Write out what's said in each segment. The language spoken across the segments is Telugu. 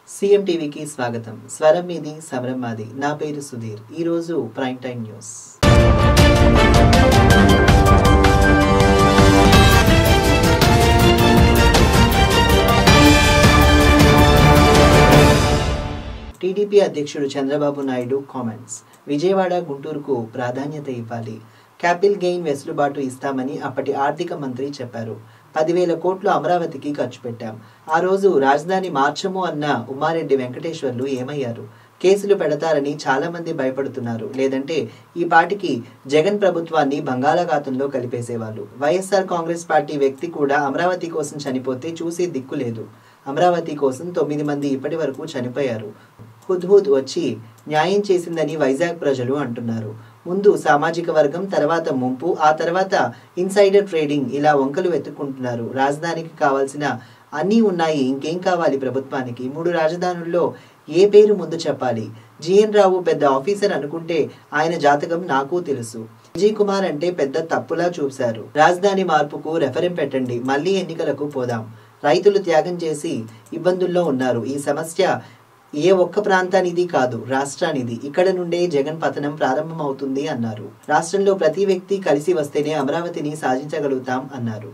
సీఎం టీవీకి స్వాగతం స్వరం మీది సమరం మాది నా పేరు సుధీర్ ఈరోజు ప్రైమ్ టైం న్యూస్ టీడీపీ అధ్యక్షుడు చంద్రబాబు నాయుడు కామెంట్స్ విజయవాడ గుంటూరుకు ప్రాధాన్యత ఇవ్వాలి క్యాపిటల్ గెయిన్ వెసులుబాటు ఇస్తామని అప్పటి ఆర్థిక మంత్రి చెప్పారు పదివేల కోట్లు అమరావతికి ఖర్చు పెట్టాం ఆ రోజు రాజధాని మార్చము అన్న ఉమారెడ్డి వెంకటేశ్వర్లు ఏమయ్యారు కేసులు పెడతారని చాలా మంది భయపడుతున్నారు లేదంటే ఈ పాటికి జగన్ ప్రభుత్వాన్ని బంగాళాఖాతంలో కలిపేసేవాళ్ళు వైఎస్ఆర్ కాంగ్రెస్ పార్టీ వ్యక్తి కూడా అమరావతి కోసం చనిపోతే చూసే దిక్కు లేదు అమరావతి కోసం తొమ్మిది మంది ఇప్పటి వరకు చనిపోయారు హుద్హుద్ వచ్చి న్యాయం చేసిందని వైజాగ్ ప్రజలు అంటున్నారు ముందు సామాజిక వర్గం తర్వాత ముంపు ఆ తర్వాత ఇన్సైడర్ ట్రేడింగ్ ఇలా వంకలు వెతుక్కుంటున్నారు రాజధానికి కావాల్సిన అన్నీ ఉన్నాయి ఇంకేం కావాలి ప్రభుత్వానికి మూడు రాజధానుల్లో ఏ పేరు ముందు చెప్పాలి జిఎన్ రావు పెద్ద ఆఫీసర్ అనుకుంటే ఆయన జాతకం నాకు తెలుసు విజయ్ కుమార్ అంటే పెద్ద తప్పులా చూశారు రాజధాని మార్పుకు రెఫరెం పెట్టండి మళ్ళీ ఎన్నికలకు పోదాం రైతులు త్యాగం చేసి ఇబ్బందుల్లో ఉన్నారు ఈ సమస్య ఏ ఒక్క ప్రాంతానిది కాదు రాష్ట్రానిది ఇక్కడ నుండే జగన్ పతనం ప్రారంభమవుతుంది అన్నారు రాష్ట్రంలో ప్రతి వ్యక్తి కలిసి వస్తేనే అమరావతిని సాధించగలుగుతాం అన్నారు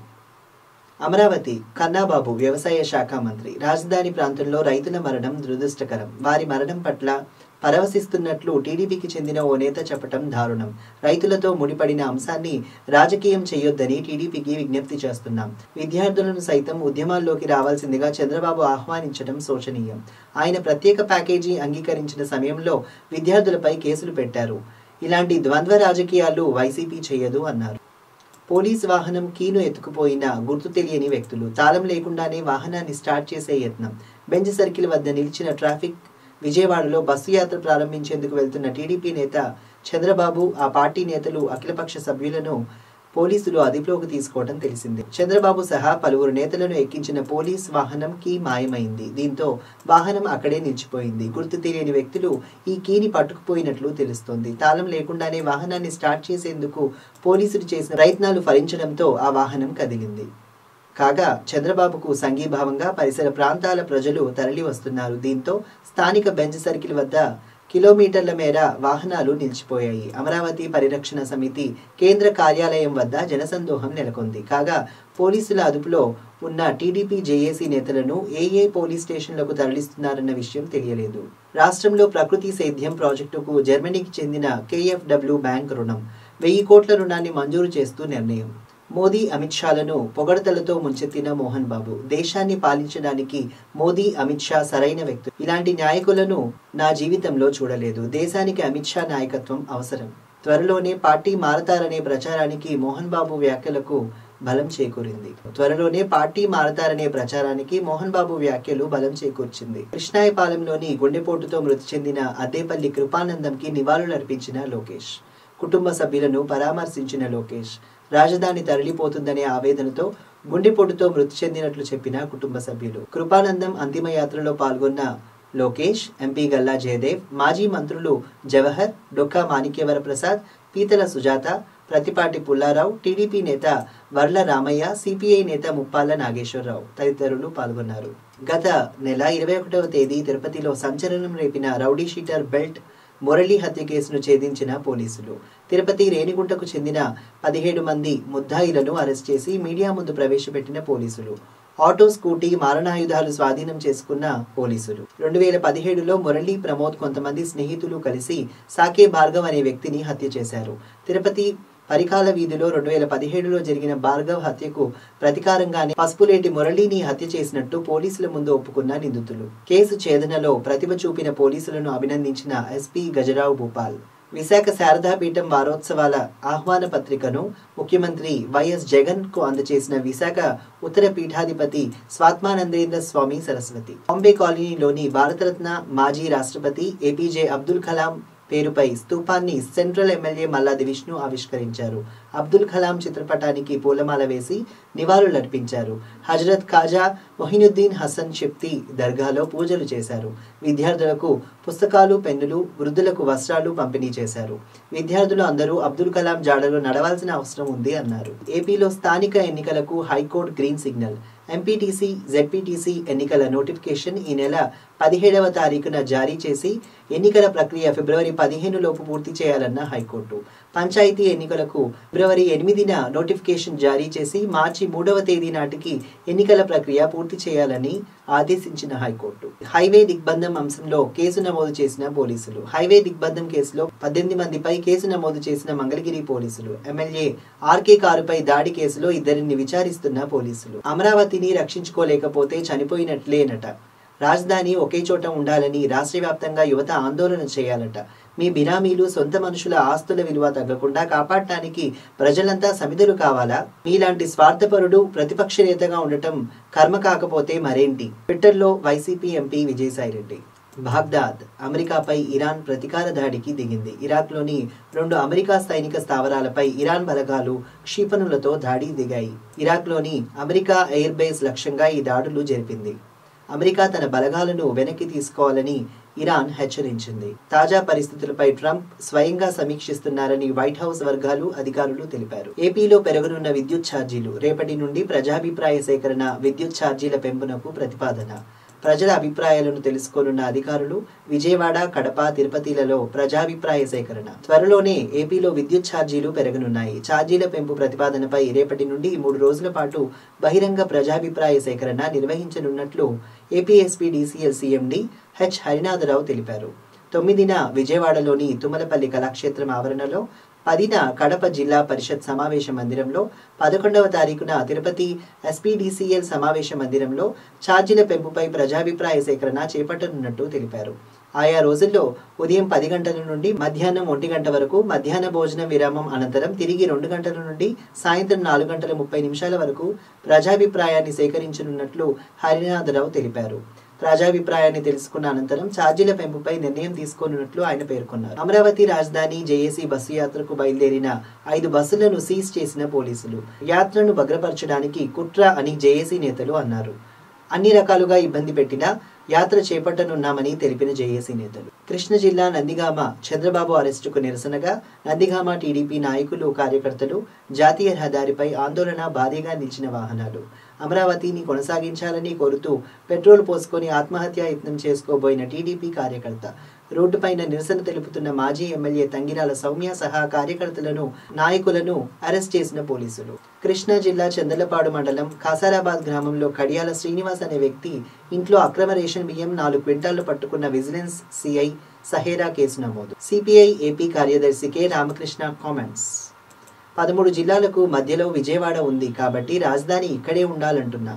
అమరావతి కన్నాబాబు వ్యవసాయ శాఖ మంత్రి రాజధాని ప్రాంతంలో రైతుల మరణం దురదృష్టకరం వారి మరణం పట్ల పరవశిస్తున్నట్లు టీడీపీకి చెందిన ఓ నేత చెప్పటం దారుణం రైతులతో ముడిపడిన అంశాన్ని రాజకీయం చేయొద్దని టీడీపీకి విజ్ఞప్తి చేస్తున్నాం విద్యార్థులను సైతం ఉద్యమాల్లోకి రావాల్సిందిగా చంద్రబాబు ఆహ్వానించడం శోచనీయం ఆయన ప్రత్యేక ప్యాకేజీ అంగీకరించిన సమయంలో విద్యార్థులపై కేసులు పెట్టారు ఇలాంటి ద్వంద్వ రాజకీయాలు వైసీపీ చేయదు అన్నారు పోలీస్ వాహనం కీను ఎత్తుకుపోయిన గుర్తు తెలియని వ్యక్తులు తాళం లేకుండానే వాహనాన్ని స్టార్ట్ చేసే యత్నం బెంచ్ సర్కిల్ వద్ద నిలిచిన ట్రాఫిక్ విజయవాడలో బస్సు యాత్ర ప్రారంభించేందుకు వెళ్తున్న టీడీపీ నేత చంద్రబాబు ఆ పార్టీ నేతలు అఖిలపక్ష సభ్యులను పోలీసులు అదుపులోకి తీసుకోవడం తెలిసిందే చంద్రబాబు సహా పలువురు నేతలను ఎక్కించిన పోలీస్ వాహనం కీ మాయమైంది దీంతో వాహనం అక్కడే నిలిచిపోయింది గుర్తు తెలియని వ్యక్తులు ఈ కీని పట్టుకుపోయినట్లు తెలుస్తోంది తాళం లేకుండానే వాహనాన్ని స్టార్ట్ చేసేందుకు పోలీసులు చేసిన ప్రయత్నాలు ఫలించడంతో ఆ వాహనం కదిలింది కాగా చంద్రబాబుకు సంఘీభావంగా పరిసర ప్రాంతాల ప్రజలు తరలి వస్తున్నారు దీంతో స్థానిక బెంచ్ సర్కిల్ వద్ద కిలోమీటర్ల మేర వాహనాలు నిలిచిపోయాయి అమరావతి పరిరక్షణ సమితి కేంద్ర కార్యాలయం వద్ద జనసందోహం నెలకొంది కాగా పోలీసుల అదుపులో ఉన్న టీడీపీ జేఏసీ నేతలను ఏ ఏ పోలీస్ స్టేషన్లకు తరలిస్తున్నారన్న విషయం తెలియలేదు రాష్ట్రంలో ప్రకృతి సేద్యం ప్రాజెక్టుకు జర్మనీకి చెందిన కేఎఫ్డబ్ల్యూ బ్యాంక్ రుణం వెయ్యి కోట్ల రుణాన్ని మంజూరు చేస్తూ నిర్ణయం మోదీ అమిత్ షాలను పొగడతలతో ముంచెత్తిన మోహన్ బాబు దేశాన్ని పాలించడానికి మోదీ అమిత్ షా సరైన వ్యక్తులు ఇలాంటి నాయకులను నా జీవితంలో చూడలేదు దేశానికి అమిత్ షా నాయకత్వం అవసరం త్వరలోనే పార్టీ మారతారనే ప్రచారానికి మోహన్ బాబు వ్యాఖ్యలకు బలం చేకూరింది త్వరలోనే పార్టీ మారతారనే ప్రచారానికి మోహన్ బాబు వ్యాఖ్యలు బలం చేకూర్చింది కృష్ణాయపాలెంలోని గుండెపోటుతో మృతి చెందిన అద్దేపల్లి కృపానందంకి నివాళులర్పించిన లోకేష్ కుటుంబ సభ్యులను పరామర్శించిన లోకేష్ రాజధాని తరలిపోతుందనే ఆవేదనతో గుండెపోటుతో మృతి చెందినట్లు చెప్పిన కుటుంబ సభ్యులు కృపానందం అంతిమయాత్రలో పాల్గొన్న లోకేష్ ఎంపీ గల్లా జయదేవ్ మాజీ మంత్రులు జవహర్ డొక్కా మాణిక్యవర ప్రసాద్ పీతల సుజాత ప్రతిపాటి పుల్లారావు టీడీపీ నేత వర్ల రామయ్య సిపిఐ నేత ముప్పాల నాగేశ్వరరావు తదితరులు పాల్గొన్నారు గత నెల ఇరవై ఒకటవ తేదీ తిరుపతిలో సంచలనం రేపిన రౌడీ షీటర్ బెల్ట్ మురళి హత్య కేసును ఛేదించిన పోలీసులు తిరుపతి రేణిగుంటకు చెందిన పదిహేడు మంది ముద్దాయిలను అరెస్ట్ చేసి మీడియా ముందు ప్రవేశపెట్టిన పోలీసులు ఆటో స్కూటీ మారణాయుధాలు స్వాధీనం చేసుకున్న పోలీసులు రెండు వేల పదిహేడులో మురళి ప్రమోద్ కొంతమంది స్నేహితులు కలిసి సాకే భార్గవ్ అనే వ్యక్తిని హత్య చేశారు తిరుపతి పరికాల వీధిలో రెండు వేల పదిహేడులో జరిగిన భార్గవ్ హత్యకు ప్రతీకారంగానే పసుపులేటి మురళిని హత్య చేసినట్టు పోలీసుల ముందు ఒప్పుకున్న నిందితులు కేసు ఛేదనలో ప్రతిభ చూపిన పోలీసులను అభినందించిన ఎస్పీ గజరావు భూపాల్ విశాఖ శారదాపీఠం వారోత్సవాల ఆహ్వాన పత్రికను ముఖ్యమంత్రి వైఎస్ జగన్ కు అందజేసిన విశాఖ ఉత్తర పీఠాధిపతి స్వాత్మానందేంద్ర స్వామి సరస్వతి బాంబే కాలనీలోని భారతరత్న మాజీ రాష్ట్రపతి ఏపీజే అబ్దుల్ కలాం పేరుపై స్తూపాన్ని సెంట్రల్ ఎమ్మెల్యే మల్లాది విష్ణు ఆవిష్కరించారు అబ్దుల్ కలాం చిత్రపటానికి పూలమాల వేసి నివాళులర్పించారు హజరత్ ఖాజా మొహినుద్దీన్ హసన్ షెప్తి దర్గాలో పూజలు చేశారు విద్యార్థులకు పుస్తకాలు పెన్నులు వృద్ధులకు వస్త్రాలు పంపిణీ చేశారు విద్యార్థులు అందరూ అబ్దుల్ కలాం జాడలో నడవాల్సిన అవసరం ఉంది అన్నారు ఏపీలో స్థానిక ఎన్నికలకు high court green signal MPTC ZPTC ఎన్నికల నోటిఫికేషన్ ఈ నెల పదిహేడవ తారీఖున జారీ చేసి ఎన్నికల ప్రక్రియ ఫిబ్రవరి పదిహేను లోపు పూర్తి చేయాలన్న హైకోర్టు పంచాయతీ ఎన్నికలకు ఫిబ్రవరి ఎనిమిదిన నోటిఫికేషన్ జారీ చేసి మార్చి మూడవ తేదీ నాటికి ఎన్నికల ప్రక్రియ పూర్తి చేయాలని ఆదేశించిన హైకోర్టు హైవే దిగ్బంధం అంశంలో కేసు నమోదు చేసిన పోలీసులు హైవే దిగ్బంధం కేసులో పద్దెనిమిది మందిపై కేసు నమోదు చేసిన మంగళగిరి పోలీసులు ఎమ్మెల్యే ఆర్కే కారుపై దాడి కేసులో ఇద్దరిని విచారిస్తున్న పోలీసులు అమరావతిని రక్షించుకోలేకపోతే చనిపోయినట్లేనట రాజధాని ఒకే చోట ఉండాలని రాష్ట్ర వ్యాప్తంగా యువత ఆందోళన చేయాలట మీ బినామీలు సొంత మనుషుల ఆస్తుల విలువ తగ్గకుండా కాపాడటానికి ప్రజలంతా సమిధులు కావాలా మీలాంటి స్వార్థపరుడు ప్రతిపక్ష నేతగా ఉండటం కర్మ కాకపోతే మరేంటి ట్విట్టర్లో వైసీపీ ఎంపీ విజయసాయిరెడ్డి బాగ్దాద్ అమెరికాపై ఇరాన్ ప్రతీకార దాడికి దిగింది ఇరాక్లోని రెండు అమెరికా సైనిక స్థావరాలపై ఇరాన్ బలగాలు క్షిపణులతో దాడి దిగాయి ఇరాక్లోని అమెరికా ఎయిర్ బేస్ లక్ష్యంగా ఈ దాడులు జరిపింది అమెరికా తన బలగాలను వెనక్కి తీసుకోవాలని ఇరాన్ హెచ్చరించింది తాజా పరిస్థితులపై ట్రంప్ స్వయంగా సమీక్షిస్తున్నారని వైట్ హౌస్ వర్గాలు అధికారులు తెలిపారు ఏపీలో పెరగనున్న విద్యుత్ ఛార్జీలు రేపటి నుండి ప్రజాభిప్రాయ సేకరణ విద్యుత్ ఛార్జీల పెంపునకు ప్రతిపాదన ప్రజల అభిప్రాయాలను తెలుసుకోనున్న అధికారులు విజయవాడ కడప తిరుపతిలలో ప్రజాభిప్రాయ సేకరణ త్వరలోనే ఏపీలో విద్యుత్ ఛార్జీలు పెరగనున్నాయి ఛార్జీల పెంపు ప్రతిపాదనపై రేపటి నుండి మూడు రోజుల పాటు బహిరంగ ప్రజాభిప్రాయ సేకరణ నిర్వహించనున్నట్లు APSP DCL CMD H Harinatharao తెలిపారు తొమ్మిదిన విజయవాడలోని తుమ్మలపల్లి కళాక్షేత్రం ఆవరణలో పదిన కడప జిల్లా పరిషత్ సమావేశ మందిరంలో పదకొండవ తారీఖున తిరుపతి ఎస్పీడీసీఎల్ సమావేశ మందిరంలో ఛార్జీల పెంపుపై ప్రజాభిప్రాయ సేకరణ చేపట్టనున్నట్టు తెలిపారు ఆయా రోజుల్లో ఉదయం పది గంటల నుండి మధ్యాహ్నం ఒంటి గంట వరకు మధ్యాహ్న భోజనం విరామం అనంతరం తిరిగి రెండు గంటల నుండి సాయంత్రం నాలుగు గంటల ముప్పై నిమిషాల వరకు ప్రజాభిప్రాయాన్ని సేకరించనున్నట్లు హరినాథరావు తెలిపారు ప్రజాభిప్రాయాన్ని తెలుసుకున్న అనంతరం ఛార్జీల పెంపుపై నిర్ణయం తీసుకోనున్నట్లు ఆయన పేర్కొన్నారు అమరావతి రాజధాని జేఏసీ బస్సు యాత్రకు బయలుదేరిన ఐదు బస్సులను సీజ్ చేసిన పోలీసులు యాత్రను భద్రపరచడానికి కుట్ర అని జేఏసీ నేతలు అన్నారు అన్ని రకాలుగా ఇబ్బంది పెట్టినా యాత్ర చేపట్టనున్నామని తెలిపిన జేఏసీ నేతలు కృష్ణ జిల్లా నందిగామ చంద్రబాబు అరెస్టుకు నిరసనగా నందిగామ టీడీపీ నాయకులు కార్యకర్తలు జాతీయ రహదారిపై ఆందోళన భారీగా నిలిచిన వాహనాలు అమరావతిని కొనసాగించాలని కోరుతూ పెట్రోల్ పోసుకొని ఆత్మహత్యా యత్నం చేసుకోబోయిన టీడీపీ కార్యకర్త రోడ్డుపైన నిరసన తెలుపుతున్న మాజీ ఎమ్మెల్యే తంగిరాల సౌమ్య సహా కార్యకర్తలను నాయకులను అరెస్ట్ చేసిన పోలీసులు కృష్ణా జిల్లా చందలపాడు మండలం కాసారాబాద్ గ్రామంలో కడియాల శ్రీనివాస్ అనే వ్యక్తి ఇంట్లో అక్రమ రేషన్ బియ్యం నాలుగు క్వింటాళ్లు పట్టుకున్న విజిలెన్స్ సిఐ సహేరా కేసు నమోదు సిపిఐ ఏపీ కార్యదర్శి కె రామకృష్ణ కామెంట్స్ పదమూడు జిల్లాలకు మధ్యలో విజయవాడ ఉంది కాబట్టి రాజధాని ఇక్కడే ఉండాలంటున్నా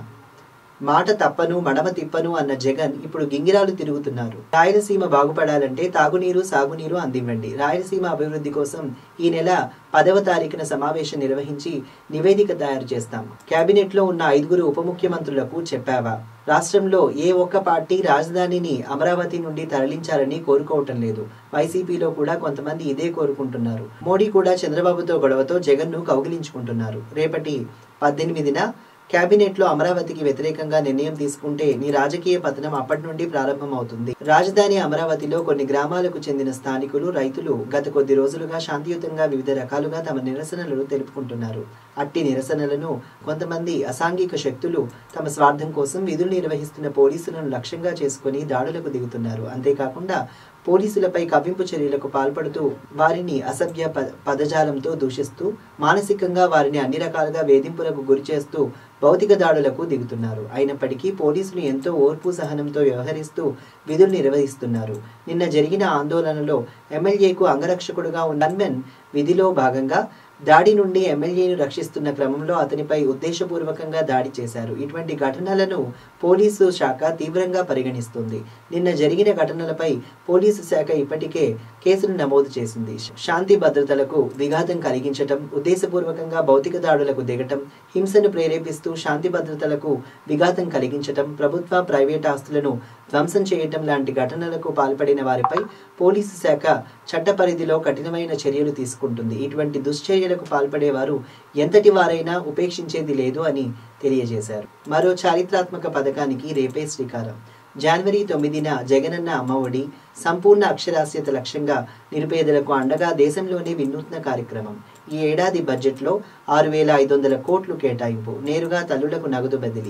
మాట తప్పను మడమ తిప్పను అన్న జగన్ ఇప్పుడు గింగిరాలు తిరుగుతున్నారు రాయలసీమ బాగుపడాలంటే తాగునీరు సాగునీరు అందివ్వండి రాయలసీమ అభివృద్ధి కోసం ఈ నెల పదవ తారీఖున సమావేశం నిర్వహించి నివేదిక తయారు చేస్తాం కేబినెట్ లో ఉన్న ఐదుగురు ఉప ముఖ్యమంత్రులకు చెప్పావా రాష్ట్రంలో ఏ ఒక్క పార్టీ రాజధానిని అమరావతి నుండి తరలించాలని కోరుకోవటం లేదు వైసీపీలో కూడా కొంతమంది ఇదే కోరుకుంటున్నారు మోడీ కూడా చంద్రబాబుతో గొడవతో జగన్ను కౌగిలించుకుంటున్నారు రేపటి పద్దెనిమిదిన కేబినెట్లో అమరావతికి వ్యతిరేకంగా నిర్ణయం తీసుకుంటే నీ రాజకీయ పతనం అప్పటి నుండి ప్రారంభమవుతుంది రాజధాని అమరావతిలో కొన్ని గ్రామాలకు చెందిన స్థానికులు రైతులు గత కొద్ది రోజులుగా శాంతియుతంగా వివిధ రకాలుగా తమ నిరసనలను తెలుపుకుంటున్నారు అట్టి నిరసనలను కొంతమంది అసాంఘిక శక్తులు తమ స్వార్థం కోసం విధులు నిర్వహిస్తున్న పోలీసులను లక్ష్యంగా చేసుకుని దాడులకు దిగుతున్నారు అంతేకాకుండా పోలీసులపై కవ్వింపు చర్యలకు పాల్పడుతూ వారిని అసభ్య ప పదజాలంతో దూషిస్తూ మానసికంగా వారిని అన్ని రకాలుగా వేధింపులకు గురి చేస్తూ భౌతిక దాడులకు దిగుతున్నారు అయినప్పటికీ పోలీసులు ఎంతో ఓర్పు సహనంతో వ్యవహరిస్తూ విధులు నిర్వహిస్తున్నారు నిన్న జరిగిన ఆందోళనలో ఎమ్మెల్యేకు అంగరక్షకుడుగా ఉన్న గన్మెన్ విధిలో భాగంగా దాడి నుండి ఎమ్మెల్యేను రక్షిస్తున్న క్రమంలో అతనిపై ఉద్దేశపూర్వకంగా దాడి చేశారు ఇటువంటి ఘటనలను పోలీసు శాఖ తీవ్రంగా పరిగణిస్తుంది నిన్న జరిగిన ఘటనలపై పోలీసు శాఖ ఇప్పటికే కేసును నమోదు చేసింది శాంతి భద్రతలకు విఘాతం కలిగించటం ఉద్దేశపూర్వకంగా భౌతిక దాడులకు దిగటం హింసను ప్రేరేపిస్తూ శాంతి భద్రతలకు విఘాతం కలిగించటం ప్రభుత్వ ప్రైవేట్ ఆస్తులను ధ్వంసం చేయటం లాంటి ఘటనలకు పాల్పడిన వారిపై పోలీసు శాఖ చట్ట పరిధిలో కఠినమైన చర్యలు తీసుకుంటుంది ఇటువంటి దుశ్చర్యలకు పాల్పడేవారు ఎంతటి వారైనా ఉపేక్షించేది లేదు అని తెలియజేశారు మరో చారిత్రాత్మక పథకానికి రేపే శ్రీకారం జనవరి తొమ్మిదిన జగనన్న అమ్మఒడి సంపూర్ణ అక్షరాస్యత లక్ష్యంగా నిరుపేదలకు అండగా దేశంలోనే వినూత్న కార్యక్రమం ఈ ఏడాది బడ్జెట్లో ఆరు వేల ఐదు వందల కోట్లు కేటాయింపు నేరుగా తల్లులకు నగదు బదిలీ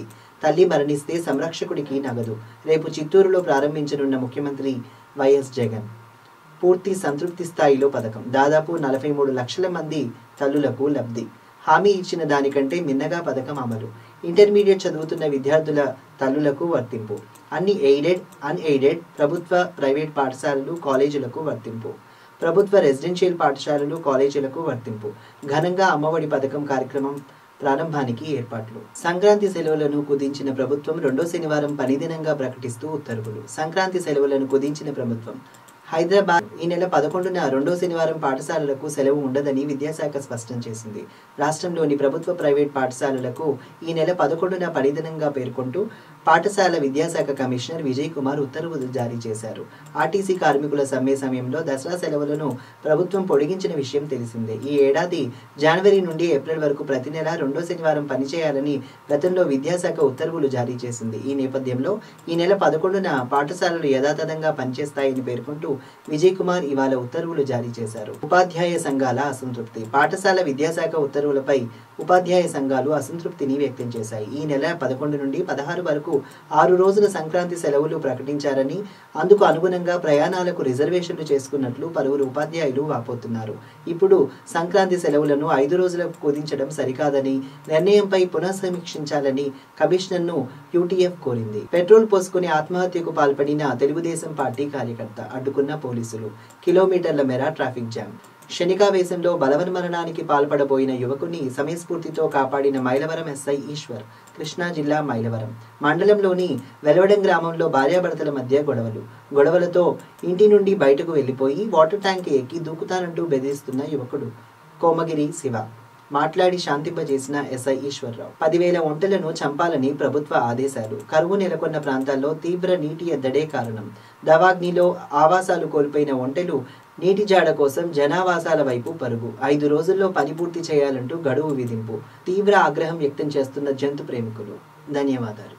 తల్లి మరణిస్తే సంరక్షకుడికి నగదు రేపు చిత్తూరులో ప్రారంభించనున్న ముఖ్యమంత్రి వైఎస్ జగన్ పూర్తి సంతృప్తి స్థాయిలో పథకం దాదాపు నలభై మూడు లక్షల మంది తల్లులకు లబ్ధి హామీ ఇచ్చిన దానికంటే మిన్నగా పథకం అమలు ఇంటర్మీడియట్ చదువుతున్న విద్యార్థుల తల్లులకు వర్తింపు అన్ని ఎయిడెడ్ అన్ఎయిడెడ్ ప్రభుత్వ ప్రైవేట్ పాఠశాలలు కాలేజీలకు వర్తింపు ప్రభుత్వ రెసిడెన్షియల్ పాఠశాలలు కాలేజీలకు వర్తింపు ఘనంగా అమ్మఒడి పథకం కార్యక్రమం ప్రారంభానికి ఏర్పాట్లు సంక్రాంతి సెలవులను కుదించిన ప్రభుత్వం రెండో శనివారం పనిదినంగా ప్రకటిస్తూ ఉత్తర్వులు సంక్రాంతి సెలవులను కుదించిన ప్రభుత్వం హైదరాబాద్ ఈ నెల పదకొండున రెండో శనివారం పాఠశాలలకు సెలవు ఉండదని విద్యాశాఖ స్పష్టం చేసింది రాష్ట్రంలోని ప్రభుత్వ ప్రైవేట్ పాఠశాలలకు ఈ నెల పదకొండున పనిదినంగా పేర్కొంటూ పాఠశాల విద్యాశాఖ కమిషనర్ విజయ్ కుమార్ ఉత్తర్వులు జారీ చేశారు ఆర్టీసీ కార్మికుల సమ్మె సమయంలో దసరా సెలవులను ప్రభుత్వం పొడిగించిన విషయం తెలిసిందే ఈ ఏడాది జనవరి నుండి ఏప్రిల్ వరకు ప్రతి నెల రెండో శనివారం పనిచేయాలని గతంలో విద్యాశాఖ ఉత్తర్వులు జారీ చేసింది ఈ నేపథ్యంలో ఈ నెల పదకొండున పాఠశాలలు యథాతథంగా పనిచేస్తాయని పేర్కొంటూ విజయ్ కుమార్ ఇవాళ ఉత్తర్వులు జారీ చేశారు ఉపాధ్యాయ సంఘాల అసంతృప్తి పాఠశాల విద్యాశాఖ ఉత్తర్వులపై ఉపాధ్యాయ సంఘాలు అసంతృప్తిని వ్యక్తం చేశాయి ఈ నెల పదకొండు నుండి పదహారు వరకు ఆరు రోజుల సంక్రాంతి సెలవులు ప్రకటించారని అందుకు అనుగుణంగా ప్రయాణాలకు రిజర్వేషన్లు చేసుకున్నట్లు పలువురు ఉపాధ్యాయులు వాపోతున్నారు ఇప్పుడు సంక్రాంతి సెలవులను ఐదు రోజులకు కుదించడం సరికాదని నిర్ణయంపై పునఃసమీక్షించాలని కమిషనర్ను యూటీఎఫ్ కోరింది పెట్రోల్ పోసుకుని ఆత్మహత్యకు పాల్పడిన తెలుగుదేశం పార్టీ కార్యకర్త అడ్డుకున్న పోలీసులు కిలోమీటర్ల మేర ట్రాఫిక్ జామ్ శనికావేశంలో బలవన్మరణానికి పాల్పడబోయిన యువకుని సమయస్ఫూర్తితో కాపాడిన మైలవరం ఎస్ఐ ఈశ్వర్ కృష్ణా జిల్లా మైలవరం మండలంలోని వెలవడం గ్రామంలో భార్యాభర్తల మధ్య గొడవలు గొడవలతో ఇంటి నుండి బయటకు వెళ్లిపోయి వాటర్ ట్యాంక్ ఎక్కి దూకుతానంటూ బెదిరిస్తున్న యువకుడు కోమగిరి శివ మాట్లాడి శాంతింపజేసిన ఎస్ఐ ఈశ్వరరావు పదివేల ఒంటెలను చంపాలని ప్రభుత్వ ఆదేశాలు కరువు నెలకొన్న ప్రాంతాల్లో తీవ్ర నీటి ఎద్దడే కారణం దవాగ్నిలో ఆవాసాలు కోల్పోయిన ఒంటెలు నీటి జాడ కోసం జనావాసాల వైపు పరుగు ఐదు రోజుల్లో పని పూర్తి చేయాలంటూ గడువు విధింపు తీవ్ర ఆగ్రహం వ్యక్తం చేస్తున్న జంతు ప్రేమికులు ధన్యవాదాలు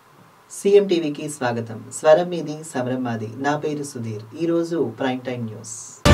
సీఎం టీవీకి స్వాగతం స్వరం మీది సమరం మాది నా పేరు సుధీర్ ఈరోజు ప్రైమ్ టైం న్యూస్